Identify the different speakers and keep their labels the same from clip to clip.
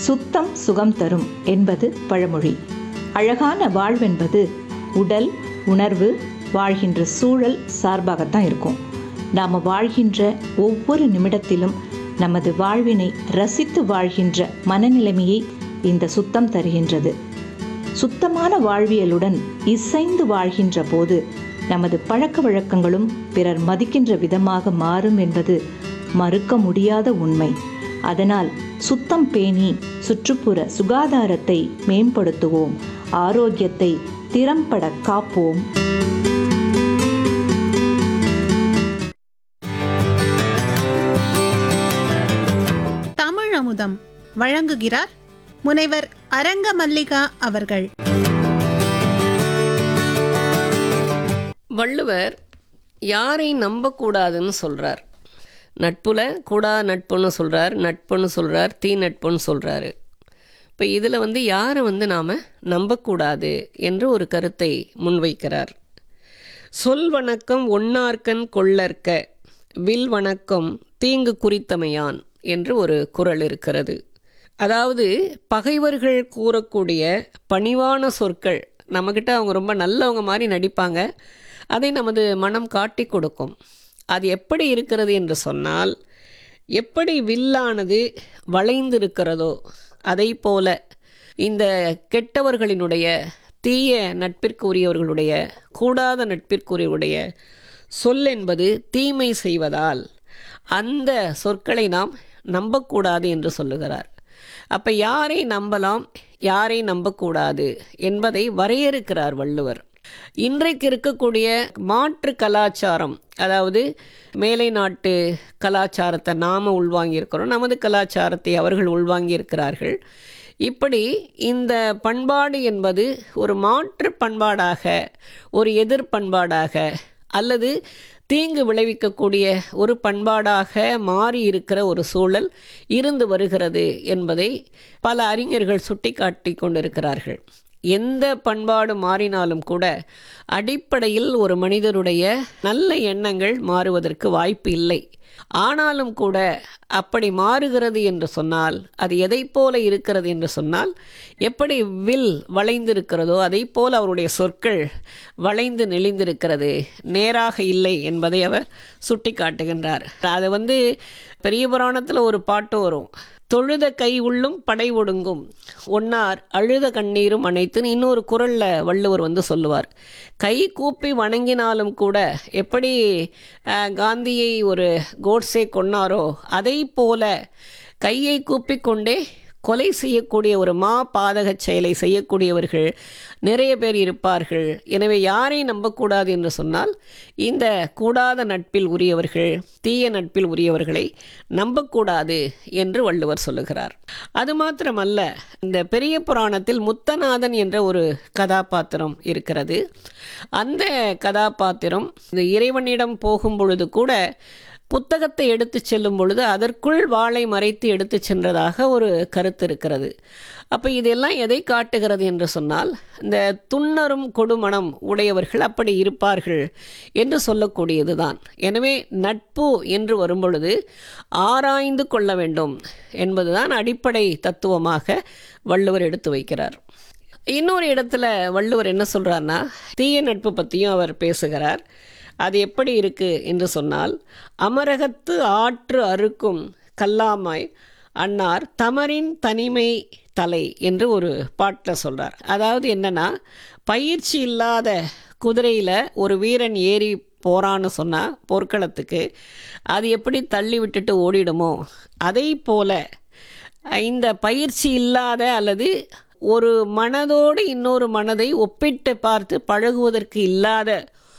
Speaker 1: சுத்தம் சுகம் தரும் என்பது பழமொழி அழகான வாழ்வென்பது உடல் உணர்வு வாழ்கின்ற சூழல் சார்பாகத்தான் இருக்கும் நாம் வாழ்கின்ற ஒவ்வொரு நிமிடத்திலும் நமது வாழ்வினை ரசித்து வாழ்கின்ற மனநிலைமையை இந்த சுத்தம் தருகின்றது சுத்தமான வாழ்வியலுடன் இசைந்து வாழ்கின்ற போது நமது பழக்க வழக்கங்களும் பிறர் மதிக்கின்ற விதமாக மாறும் என்பது மறுக்க முடியாத உண்மை அதனால் சுத்தம் பேணி சுற்றுப்புற சுகாதாரத்தை மேம்படுத்துவோம் ஆரோக்கியத்தை திறம்பட காப்போம்
Speaker 2: தமிழ் அமுதம் வழங்குகிறார் முனைவர் அரங்க மல்லிகா அவர்கள்
Speaker 3: வள்ளுவர் யாரை நம்பக்கூடாதுன்னு சொல்கிறார் நட்புல கூடா நட்புன்னு சொல்கிறார் நட்புன்னு சொல்கிறார் தீ நட்புன்னு சொல்கிறாரு இப்போ இதில் வந்து யாரை வந்து நாம் நம்பக்கூடாது என்று ஒரு கருத்தை முன்வைக்கிறார் சொல் வணக்கம் ஒன்னார்க்கன் கொள்ளற்க வில் வணக்கம் தீங்கு குறித்தமையான் என்று ஒரு குறள் இருக்கிறது அதாவது பகைவர்கள் கூறக்கூடிய பணிவான சொற்கள் நம்மக்கிட்ட அவங்க ரொம்ப நல்லவங்க மாதிரி நடிப்பாங்க அதை நமது மனம் காட்டி கொடுக்கும் அது எப்படி இருக்கிறது என்று சொன்னால் எப்படி வில்லானது வளைந்திருக்கிறதோ அதை போல இந்த கெட்டவர்களினுடைய தீய நட்பிற்கு உரியவர்களுடைய கூடாத நட்பிற்குரியவருடைய சொல் என்பது தீமை செய்வதால் அந்த சொற்களை நாம் நம்பக்கூடாது என்று சொல்லுகிறார் அப்போ யாரை நம்பலாம் யாரை நம்பக்கூடாது என்பதை வரையறுக்கிறார் வள்ளுவர் இன்றைக்கு இருக்கக்கூடிய மாற்று கலாச்சாரம் அதாவது மேலை நாட்டு கலாச்சாரத்தை நாம் உள்வாங்கியிருக்கிறோம் நமது கலாச்சாரத்தை அவர்கள் உள்வாங்கியிருக்கிறார்கள் இப்படி இந்த பண்பாடு என்பது ஒரு மாற்று பண்பாடாக ஒரு எதிர் பண்பாடாக அல்லது தீங்கு விளைவிக்கக்கூடிய ஒரு பண்பாடாக மாறி இருக்கிற ஒரு சூழல் இருந்து வருகிறது என்பதை பல அறிஞர்கள் சுட்டிக்காட்டி கொண்டிருக்கிறார்கள் எந்த பண்பாடு மாறினாலும் கூட அடிப்படையில் ஒரு மனிதருடைய நல்ல எண்ணங்கள் மாறுவதற்கு வாய்ப்பு இல்லை ஆனாலும் கூட அப்படி மாறுகிறது என்று சொன்னால் அது எதை போல இருக்கிறது என்று சொன்னால் எப்படி வில் வளைந்திருக்கிறதோ அதை போல் அவருடைய சொற்கள் வளைந்து நெளிந்திருக்கிறது நேராக இல்லை என்பதை அவர் சுட்டி காட்டுகின்றார் அது வந்து பெரிய புராணத்தில் ஒரு பாட்டு வரும் தொழுத கை உள்ளும் படை ஒடுங்கும் ஒன்னார் அழுத கண்ணீரும் அனைத்துன்னு இன்னொரு குரலில் வள்ளுவர் வந்து சொல்லுவார் கை கூப்பி வணங்கினாலும் கூட எப்படி அஹ், காந்தியை ஒரு கோட்ஸே கொன்னாரோ அதை போல கையை கூப்பிக்கொண்டே கொலை செய்யக்கூடிய ஒரு மா பாதக செயலை செய்யக்கூடியவர்கள் நிறைய பேர் இருப்பார்கள் எனவே யாரை நம்பக்கூடாது என்று சொன்னால் இந்த கூடாத நட்பில் உரியவர்கள் தீய நட்பில் உரியவர்களை நம்பக்கூடாது என்று வள்ளுவர் சொல்லுகிறார் அது மாத்திரமல்ல இந்த பெரிய புராணத்தில் முத்தநாதன் என்ற ஒரு கதாபாத்திரம் இருக்கிறது அந்த கதாபாத்திரம் இந்த இறைவனிடம் போகும் பொழுது கூட புத்தகத்தை எடுத்து செல்லும் பொழுது அதற்குள் வாளை மறைத்து எடுத்து சென்றதாக ஒரு கருத்து இருக்கிறது அப்போ இதெல்லாம் எதை காட்டுகிறது என்று சொன்னால் இந்த துன்னரும் கொடுமணம் உடையவர்கள் அப்படி இருப்பார்கள் என்று சொல்லக்கூடியது தான் எனவே நட்பு என்று வரும்பொழுது ஆராய்ந்து கொள்ள வேண்டும் என்பதுதான் அடிப்படை தத்துவமாக வள்ளுவர் எடுத்து வைக்கிறார் இன்னொரு இடத்துல வள்ளுவர் என்ன சொல்றாருன்னா தீய நட்பு பற்றியும் அவர் பேசுகிறார் அது எப்படி இருக்கு என்று சொன்னால் அமரகத்து ஆற்று அறுக்கும் கல்லாமாய் அன்னார் தமரின் தனிமை தலை என்று ஒரு பாட்டில் சொல்றார் அதாவது என்னன்னா பயிற்சி இல்லாத குதிரையில் ஒரு வீரன் ஏறி போறான்னு சொன்னால் போர்க்களத்துக்கு அது எப்படி தள்ளி விட்டுட்டு ஓடிடுமோ அதை போல இந்த பயிற்சி இல்லாத அல்லது ஒரு மனதோடு இன்னொரு மனதை ஒப்பிட்டு பார்த்து பழகுவதற்கு இல்லாத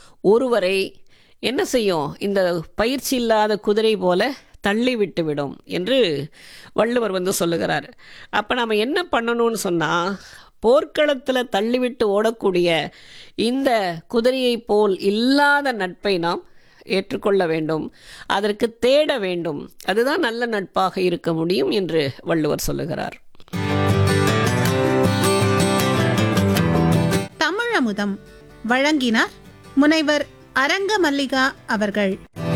Speaker 3: ஒருவரை என்ன செய்யும் இந்த பயிற்சி இல்லாத குதிரை போல தள்ளி விட்டு விடும் என்று வள்ளுவர் வந்து சொல்லுகிறார் அப்போ நம்ம என்ன பண்ணணும்னு சொன்னால் போர்க்களத்தில் தள்ளிவிட்டு ஓடக்கூடிய இந்த குதிரையைப் போல் இல்லாத நட்பை நாம் ஏற்றுக்கொள்ள வேண்டும் அதற்கு தேட வேண்டும் அதுதான் நல்ல நட்பாக இருக்க முடியும் என்று வள்ளுவர் சொல்லுகிறார்
Speaker 2: தமிழ் அமுதம் வழங்கினார் முனைவர் அரங்க மல்லிகா அவர்கள்